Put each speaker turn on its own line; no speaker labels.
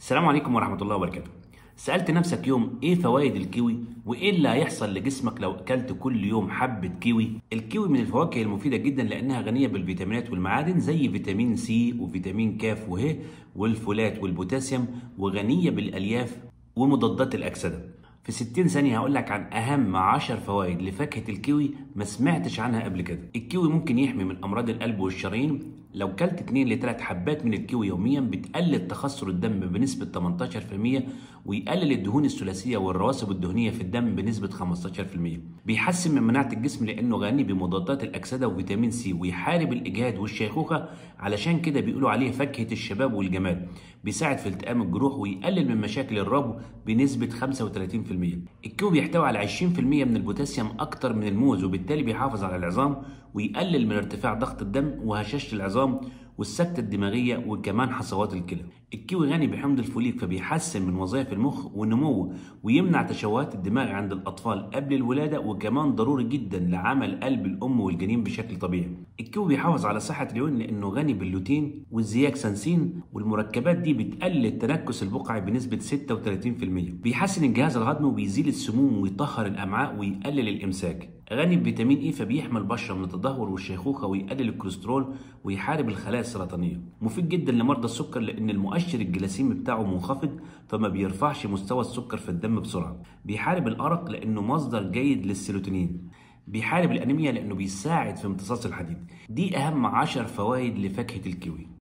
السلام عليكم ورحمة الله وبركاته سألت نفسك يوم ايه فوائد الكيوي وايه اللي هيحصل لجسمك لو اكلت كل يوم حبة كيوي الكيوي من الفواكه المفيدة جدا لانها غنية بالفيتامينات والمعادن زي فيتامين سي وفيتامين كاف وه والفولات والبوتاسيوم وغنية بالالياف ومضادات الاكسدة في 60 ثانية هقول لك عن أهم 10 فوائد لفاكهة الكيوي ما سمعتش عنها قبل كده. الكيوي ممكن يحمي من أمراض القلب والشرايين، لو كلت 2 ل 3 حبات من الكيوي يوميا بتقلل تخثر الدم بنسبة 18% ويقلل الدهون الثلاثية والرواسب الدهنية في الدم بنسبة 15%. بيحسن من مناعة الجسم لأنه غني بمضادات الأكسدة وفيتامين سي ويحارب الإجهاد والشيخوخة علشان كده بيقولوا عليه فاكهة الشباب والجمال. بيساعد في التئام الجروح ويقلل من مشاكل الربو بنسبة 35%. الكيوي بيحتوي على 20% من البوتاسيوم أكتر من الموز وبالتالي بيحافظ على العظام ويقلل من ارتفاع ضغط الدم وهشاشة العظام والسكتة الدماغية وكمان حصوات الكلى. الكيوي غني بحمض الفوليك فبيحسن من وظائف المخ ونموه ويمنع تشوهات الدماغ عند الأطفال قبل الولادة وكمان ضروري جدا لعمل قلب الأم والجنين بشكل طبيعي. الكيوي بيحافظ على صحة العيون لأنه غني باللوتين والزياكسانسين والمركبات دي بتقلل التنكس البقعي بنسبة 36%. بيحسن الجهاز الهضمي وبيزيل السموم ويطهر الأمعاء ويقلل الإمساك. غني بفيتامين اي فبيحمي البشره من التدهور والشيخوخه ويقلل الكوليسترول ويحارب الخلايا السرطانيه مفيد جدا لمرضى السكر لان المؤشر الجلاسيمي بتاعه منخفض فما بيرفعش مستوى السكر في الدم بسرعه بيحارب الارق لانه مصدر جيد للسيروتونين بيحارب الانيميا لانه بيساعد في امتصاص الحديد دي اهم عشر فوائد لفاكهه الكيوي